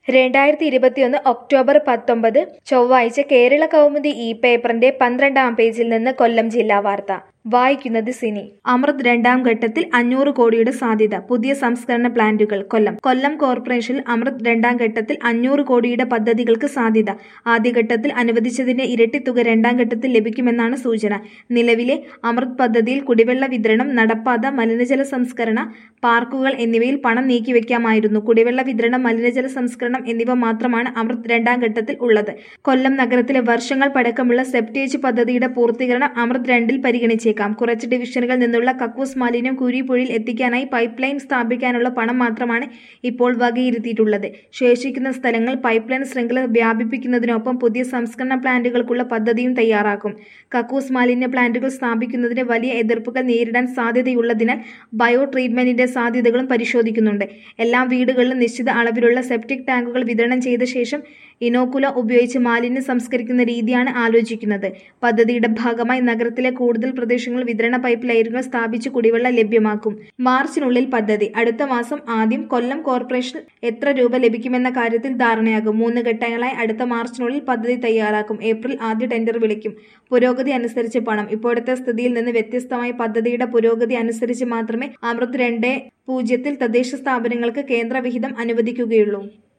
രണ്ടായിരത്തി ഇരുപത്തിയൊന്ന് ഒക്ടോബർ പത്തൊമ്പത് ചൊവ്വാഴ്ച കേരള കൗമുദി ഇ പേപ്പറിന്റെ പന്ത്രണ്ടാം പേജിൽ നിന്ന് കൊല്ലം ജില്ലാ വാർത്ത വായിക്കുന്നത് സിനി അമൃത് രണ്ടാം ഘട്ടത്തിൽ അഞ്ഞൂറ് കോടിയുടെ സാധ്യത പുതിയ സംസ്കരണ പ്ലാന്റുകൾ കൊല്ലം കൊല്ലം കോർപ്പറേഷനിൽ അമൃത് രണ്ടാം ഘട്ടത്തിൽ അഞ്ഞൂറ് കോടിയുടെ പദ്ധതികൾക്ക് സാധ്യത ആദ്യഘട്ടത്തിൽ അനുവദിച്ചതിന്റെ ഇരട്ടി തുക രണ്ടാം ഘട്ടത്തിൽ ലഭിക്കുമെന്നാണ് സൂചന നിലവിലെ അമൃത് പദ്ധതിയിൽ കുടിവെള്ള വിതരണം നടപ്പാത മലിനജല സംസ്കരണ പാർക്കുകൾ എന്നിവയിൽ പണം നീക്കിവെക്കാമായിരുന്നു കുടിവെള്ള വിതരണം മലിനജല സംസ്കരണം എന്നിവ മാത്രമാണ് അമൃത് രണ്ടാം ഘട്ടത്തിൽ ഉള്ളത് കൊല്ലം നഗരത്തിലെ വർഷങ്ങൾ പഴക്കമുള്ള സെപ്റ്റേജ് പദ്ധതിയുടെ പൂർത്തീകരണം അമൃത് രണ്ടിൽ പരിഗണിച്ചേക്കാം കുറച്ച് ഡിവിഷനുകളിൽ നിന്നുള്ള കക്കൂസ് മാലിന്യം കുരിപ്പുഴയിൽ എത്തിക്കാനായി പൈപ്പ് ലൈൻ സ്ഥാപിക്കാനുള്ള പണം മാത്രമാണ് ഇപ്പോൾ വകയിരുത്തിയിട്ടുള്ളത് ശേഷിക്കുന്ന സ്ഥലങ്ങൾ പൈപ്പ് ലൈൻ ശൃംഖല വ്യാപിപ്പിക്കുന്നതിനൊപ്പം പുതിയ സംസ്കരണ പ്ലാന്റുകൾക്കുള്ള പദ്ധതിയും തയ്യാറാക്കും കക്കൂസ് മാലിന്യ പ്ലാന്റുകൾ സ്ഥാപിക്കുന്നതിന് വലിയ എതിർപ്പുകൾ നേരിടാൻ സാധ്യതയുള്ളതിനാൽ ബയോ ട്രീറ്റ്മെന്റിന്റെ സാധ്യതകളും പരിശോധിക്കുന്നുണ്ട് എല്ലാ വീടുകളിലും നിശ്ചിത അളവിലുള്ള സെപ്റ്റിക് ടാങ്കുകൾ വിതരണം ചെയ്ത ശേഷം ഇനോക്കുല ഉപയോഗിച്ച് മാലിന്യം സംസ്കരിക്കുന്ന രീതിയാണ് ആലോചിക്കുന്നത് പദ്ധതിയുടെ ഭാഗമായി നഗരത്തിലെ കൂടുതൽ പ്രദേശങ്ങളിൽ വിതരണ പൈപ്പ് ലൈനുകൾ സ്ഥാപിച്ച് കുടിവെള്ളം ലഭ്യമാക്കും മാർച്ചിനുള്ളിൽ പദ്ധതി അടുത്ത മാസം ആദ്യം കൊല്ലം കോർപ്പറേഷൻ എത്ര രൂപ ലഭിക്കുമെന്ന കാര്യത്തിൽ ധാരണയാകും മൂന്ന് ഘട്ടങ്ങളായി അടുത്ത മാർച്ചിനുള്ളിൽ പദ്ധതി തയ്യാറാക്കും ഏപ്രിൽ ആദ്യ ടെൻഡർ വിളിക്കും പുരോഗതി അനുസരിച്ച് പണം ഇപ്പോഴത്തെ സ്ഥിതിയിൽ നിന്ന് വ്യത്യസ്തമായി പദ്ധതിയുടെ പുരോഗതി അനുസരിച്ച് മാത്രമേ അമൃത് രണ്ട് പൂജ്യത്തിൽ തദ്ദേശ സ്ഥാപനങ്ങൾക്ക് കേന്ദ്ര വിഹിതം അനുവദിക്കുകയുള്ളൂ